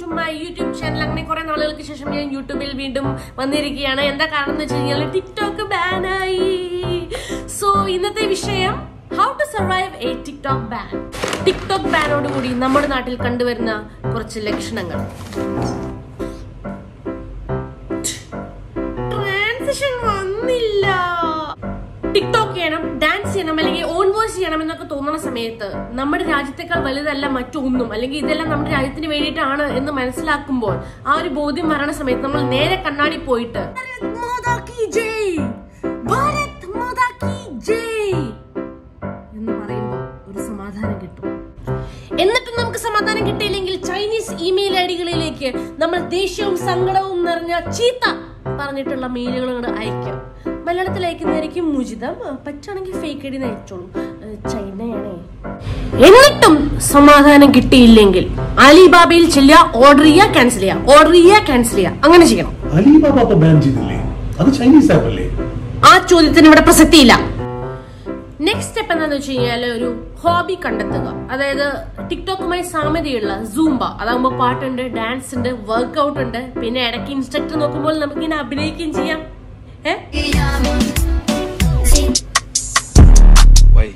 My YouTube channel അങ്ങനെ കുറെ നാളുകൾക്ക് ശേഷം ഞാൻ യൂട്യൂബിൽ വീണ്ടും വന്നിരിക്കുകയാണ് എന്താ കാരണം എന്ന് വെച്ച് കഴിഞ്ഞാൽ ടിക്ടോക്ക് ബാനായി സോ ഇന്നത്തെ വിഷയം how to survive a TikTok ban TikTok ബാനോട് കൂടി നമ്മുടെ നാട്ടിൽ കണ്ടുവരുന്ന കുറച്ച് ലക്ഷണങ്ങൾ ട്രാൻസിഷൻ വന്നില്ല ടിക്ടോക്ക് ചെയ്യണം ഡാൻസ് ചെയ്യണം അല്ലെങ്കിൽ ഓൺ വോയിസ് ചെയ്യണം എന്നൊക്കെ തോന്നുന്ന സമയത്ത് നമ്മുടെ രാജ്യത്തെക്കാൾ വലുതല്ല മറ്റൊന്നും അല്ലെങ്കിൽ ഇതെല്ലാം നമ്മുടെ രാജ്യത്തിന് വേണ്ടിയിട്ടാണ് എന്ന് മനസ്സിലാക്കുമ്പോൾ ആ ഒരു ബോധ്യം വരണ സമയത്ത് നമ്മൾ നേരെ കണ്ണാടി പോയിട്ട് "ഭാരത് മാതാ കി ജയ്! ഭാരത് മാതാ കി ജയ്!" എന്ന് പറയുമ്പോൾ ഒരു സമാധാനം കിട്ടും എന്നിട്ടും നമുക്ക് സമാധാനം കിട്ടിയില്ലെങ്കിൽ ചൈനീസ് ഇമെയിൽ ഐഡികളിലേക്ക് നമ്മൾ ദേഷ്യവും സങ്കടവും നിറഞ്ഞ ചീത്ത പറഞ്ഞിട്ടുള്ള മെയിലുകൾ കൂടെ അയക്കാം മലയാളത്തിൽ അയക്കുന്നതായിരിക്കും മുജിതം പറ്റുകയാണെങ്കിൽ ഫേക്ക് ഐഡി അയച്ചോളൂ ഏഹ് ചൈനയാണേ എന്നിട്ടും സമാധാനം കിട്ടിയില്ലെങ്കിൽ അലിബാബയിൽ ചെല്ലുക ഓർഡർ ചെയ്യുക ക്യാൻസൽ ചെയ്യുക ഓർഡർ ചെയ്യുക ക്യാൻസൽ ചെയ്യുക അങ്ങനെ ചെയ്യണം അലിബാബ അപ്പൊ ബാൻ ചെയ്തില്ലേ അത് ചൈനീസ് ആപ്പ് അല്ലേ ആ ചോദ്യത്തിന് ഇവിടെ പ്രസക്തിയില്ല നെക്സ്റ്റ് സ്റ്റെപ്പ് എന്താന്ന് വെച്ച് കഴിഞ്ഞാൽ ഒരു ഹോബി കണ്ടെത്തുക അതായത് ടിക്ടോക്കുമായി സാമ്യതയുള്ള സൂംബ അതാകുമ്പോൾ പാട്ടുണ്ട് ഡാൻസ് ഉണ്ട് വർക്ക്ഔട്ട് ഉണ്ട് പിന്നെ ഇടയ്ക്ക് ഇൻസ്ട്രക്ടർ നോക്കുമ്പോൾ നമുക്ക് ഇങ്ങനെ അഭിനയിക്കുകയും ചെയ്യാം ഏ Wait.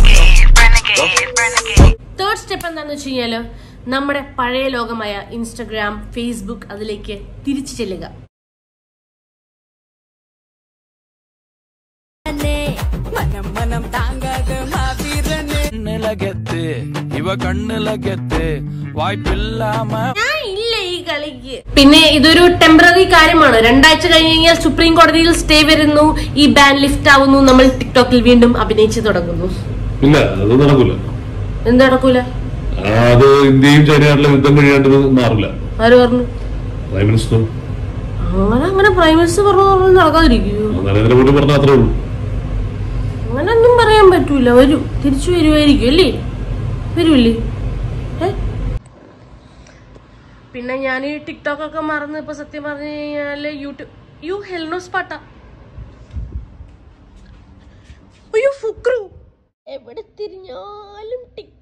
തേർഡ് സ്റ്റെപ്പ് എന്താന്ന് വെച്ച് കഴിഞ്ഞാല് നമ്മുടെ പഴയ ലോകമായ ഇൻസ്റ്റഗ്രാം ഫേസ്ബുക്ക് അതിലേക്ക് തിരിച്ചു ചെല്ലുക മനം മനം താങ്കാതെ മാവീരനെ കണ്ണിലകത്ത് ഇവ കണ്ണിലകത്ത് വായ്പില്ലാമ ഞാൻ ഇല്ല ഈ കളിക്ക് പിന്നെ ഇതൊരു ടെമ്പററി കാര്യമാണ് രണ്ടാഴ്ച കഴിഞ്ഞ് കഴിഞ്ഞാൽ സുപ്രീം കോടതിയിൽ സ്റ്റേ വരുന്നു ഈ ബാൻ ലിഫ്റ്റ് ആവുന്നു നമ്മൾ ടിക്ടോക്കിൽ വീണ്ടും അഭിനയിച്ചു തുടങ്ങുന്നു ഇല്ല അത് നടക്കൂല എന്ത് നടക്കൂല അത് ഇന്ത്യയും ചൈനയായിട്ടുള്ള യുദ്ധം കഴിയാണ്ട് മാറില്ല ആര് പറഞ്ഞു പ്രൈം മിനിസ്റ്റർ അങ്ങനെ അങ്ങനെ പ്രൈം മിനിസ്റ്റർ പറഞ്ഞു പറഞ്ഞു നടക്കാതിരിക്കൂ നരേന്ദ്രമോദി പറഞ്ഞ അത്രേ ഉള്ളൂ അങ്ങനെ ഒന്നും പറയാൻ പറ്റൂല വരൂ തിരിച്ചു വരുമായിരിക്കും അല്ലേ വരൂല്ലേ ഏ? പിന്നെ ഞാൻ ഈ ടിക്ടോക്ക് ഒക്കെ മറന്ന് ഇപ്പൊ സത്യം പറഞ്ഞു കഴിഞ്ഞാല് യൂട്യൂബ് യു ഹെൽനോസ് പാട്ട അയ്യോ ഫുക്രു എവിടെ തിരിഞ്ഞാലും ടിക്